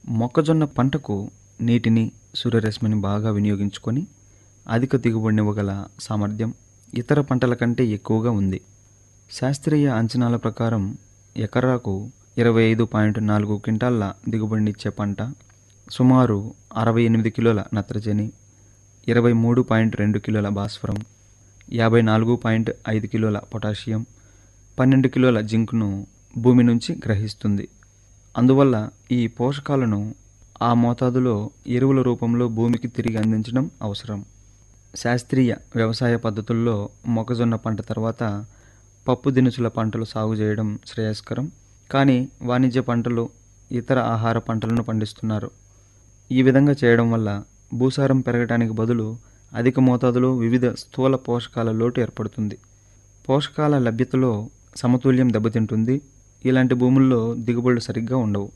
మొక్కజొన్న పంటకు నీటిని సూర్యరశ్మిని బాగా వినియోగించుకొని అధిక దిగుబడినివ్వగల సామర్థ్యం ఇతర పంటల కంటే ఎక్కువగా ఉంది శాస్త్రీయ అంచనాల ప్రకారం ఎకరాకు ఇరవై ఐదు పాయింట్ నాలుగు క్వింటాళ్ళ దిగుబడినిచ్చే పంట సుమారు అరవై ఎనిమిది కిలోల నత్రజని ఇరవై మూడు పాయింట్ రెండు కిలోల భాస్వరం యాభై నాలుగు పాయింట్ ఐదు కిలోల పొటాషియం పన్నెండు కిలోల జింక్ను భూమి నుంచి గ్రహిస్తుంది అందువల్ల ఈ పోషకాలను ఆ మోతాదులో ఎరువుల రూపంలో భూమికి తిరిగి అందించడం అవసరం శాస్త్రీయ వ్యవసాయ పద్ధతుల్లో మొక్కజొన్న పంట తర్వాత పప్పు దినుసుల పంటలు సాగు చేయడం శ్రేయస్కరం కానీ వాణిజ్య పంటలు ఇతర ఆహార పంటలను పండిస్తున్నారు ఈ విధంగా చేయడం వల్ల భూసారం పెరగడానికి బదులు అధిక మోతాదులో వివిధ స్థూల పోషకాల లోటు ఏర్పడుతుంది పోషకాల లభ్యతలో సమతుల్యం దెబ్బతింటుంది ఇలాంటి భూముల్లో దిగుబడులు సరిగ్గా ఉండవు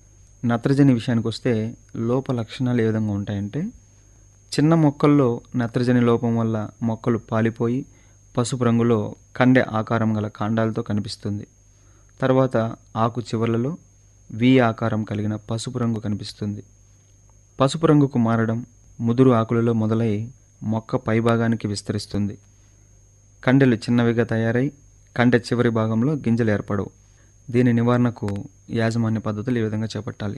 నత్రజని విషయానికి వస్తే లోప లక్షణాలు ఏ విధంగా ఉంటాయంటే చిన్న మొక్కల్లో నత్రజని లోపం వల్ల మొక్కలు పాలిపోయి పసుపు రంగులో కండె ఆకారం గల కాండాలతో కనిపిస్తుంది తర్వాత ఆకు చివర్లలో వి ఆకారం కలిగిన పసుపు రంగు కనిపిస్తుంది పసుపు రంగుకు మారడం ముదురు ఆకులలో మొదలై మొక్క పైభాగానికి విస్తరిస్తుంది కండెలు చిన్నవిగా తయారై కండె చివరి భాగంలో గింజలు ఏర్పడవు దీని నివారణకు యాజమాన్య పద్ధతులు ఈ విధంగా చేపట్టాలి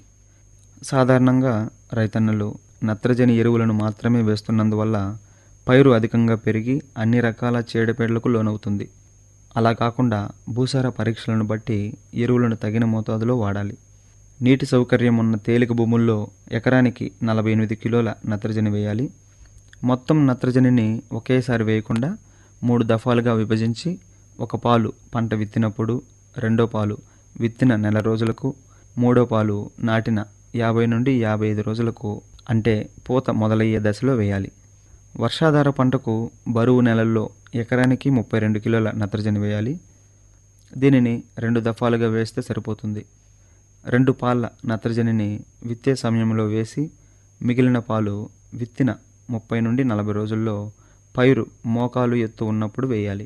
సాధారణంగా రైతన్నలు నత్రజని ఎరువులను మాత్రమే వేస్తున్నందువల్ల పైరు అధికంగా పెరిగి అన్ని రకాల చీడపీడలకు లోనవుతుంది అలా కాకుండా భూసార పరీక్షలను బట్టి ఎరువులను తగిన మోతాదులో వాడాలి నీటి సౌకర్యం ఉన్న తేలిక భూముల్లో ఎకరానికి నలభై ఎనిమిది కిలోల నత్రజని వేయాలి మొత్తం నత్రజనిని ఒకేసారి వేయకుండా మూడు దఫాలుగా విభజించి ఒక పాలు పంట విత్తినప్పుడు రెండో పాలు విత్తిన నెల రోజులకు మూడో పాలు నాటిన యాభై నుండి యాభై ఐదు రోజులకు అంటే పూత మొదలయ్యే దశలో వేయాలి వర్షాధార పంటకు బరువు నెలల్లో ఎకరానికి ముప్పై రెండు కిలోల నత్రజని వేయాలి దీనిని రెండు దఫాలుగా వేస్తే సరిపోతుంది రెండు పాల నత్రజనిని విత్తే సమయంలో వేసి మిగిలిన పాలు విత్తిన ముప్పై నుండి నలభై రోజుల్లో పైరు మోకాలు ఎత్తు ఉన్నప్పుడు వేయాలి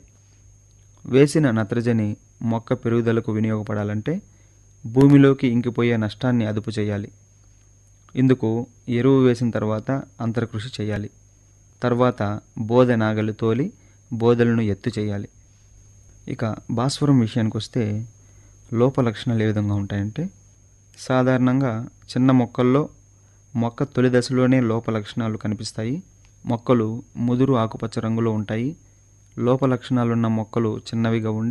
వేసిన నత్రజని మొక్క పెరుగుదలకు వినియోగపడాలంటే భూమిలోకి ఇంకిపోయే నష్టాన్ని అదుపు చేయాలి ఇందుకు ఎరువు వేసిన తర్వాత అంతర్కృషి చేయాలి తర్వాత బోదె నాగలి తోలి బోదెలను ఎత్తు చేయాలి ఇక భాస్వరం విషయానికి వస్తే లోప లక్షణాలు ఏ విధంగా ఉంటాయంటే సాధారణంగా చిన్న మొక్కల్లో మొక్క తొలి దశలోనే లోప లక్షణాలు కనిపిస్తాయి మొక్కలు ముదురు ఆకుపచ్చ రంగులో ఉంటాయి లోప లక్షణాలున్న మొక్కలు చిన్నవిగా ఉండి